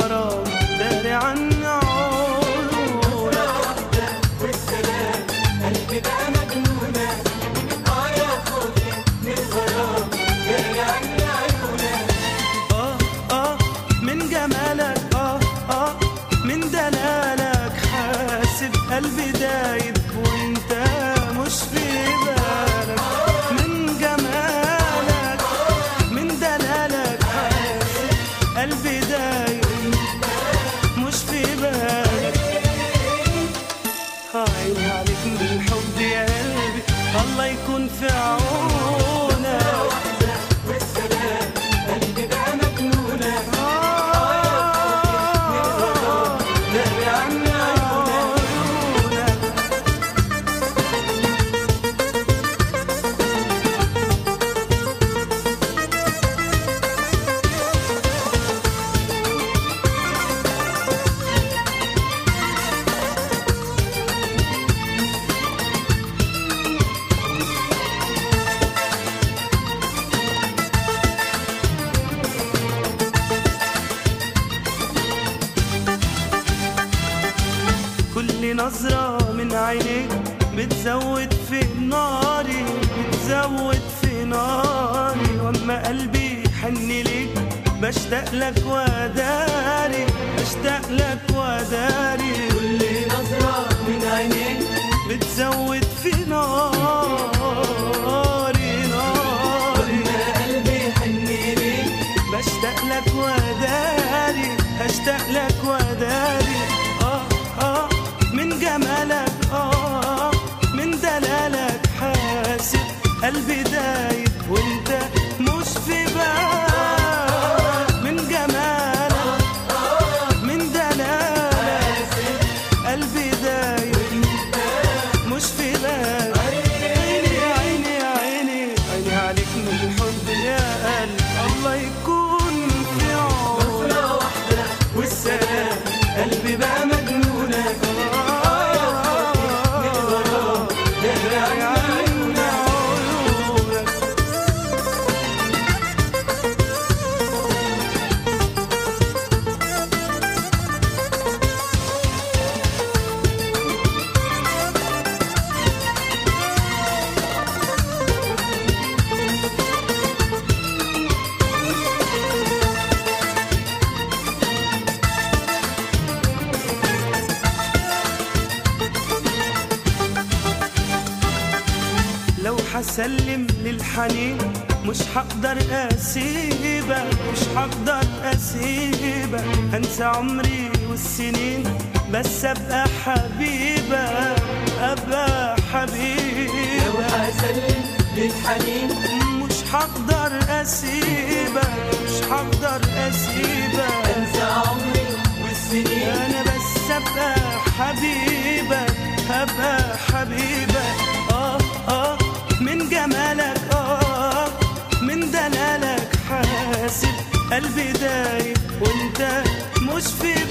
الغرام داري عن عيونك والسلام قلبي بقى مجنونة اه يا خوفي من الغرام جاي عني عيونك اه اه من جمالك اه اه من دلالك حاسب قلبي دايب وانت مش في بالك من جمالك من دلالك حاسب قلبي دايب مش في بالك عيني عليك من الحب يا قلبي الله يكون في عونك والسلام قلبي بقى مجنونة داري عن عيونك كل نظرة من عينيك بتزود في ناري بتزود في ناري واما قلبي حن ليك بشتاق لك وداري بشتاق لك وداري كل نظرة من عينيك بتزود في ناري ناري ما قلبي حن ليك بشتاق لك وداري هشتاق لك وداري اه اه من جمالك اه من دلالك حاسب قلبي دايب وانت مش في بالك من جمالك من دلالك قلبي دايب مش في بالك عيني عيني عيني عيني عليك من الحب يا قلبي الله يكون في عونك نظرة واحدة والسلام قلبي بقى مجنونة داري عني عيونك لو حسلم للحنين مش هقدر اسيبك مش هقدر اسيبك هنسى عمري والسنين بس ابقى حبيبك ابقى لو حبيبك هسلم للحنين مش هقدر اسيبك مش هقدر اسيبك انسى عمري والسنين انا بس ابقى حبيبك ابقى حبيبك اه اه من جمالك اه من دلالك حاسب قلبي دايب وانت مش في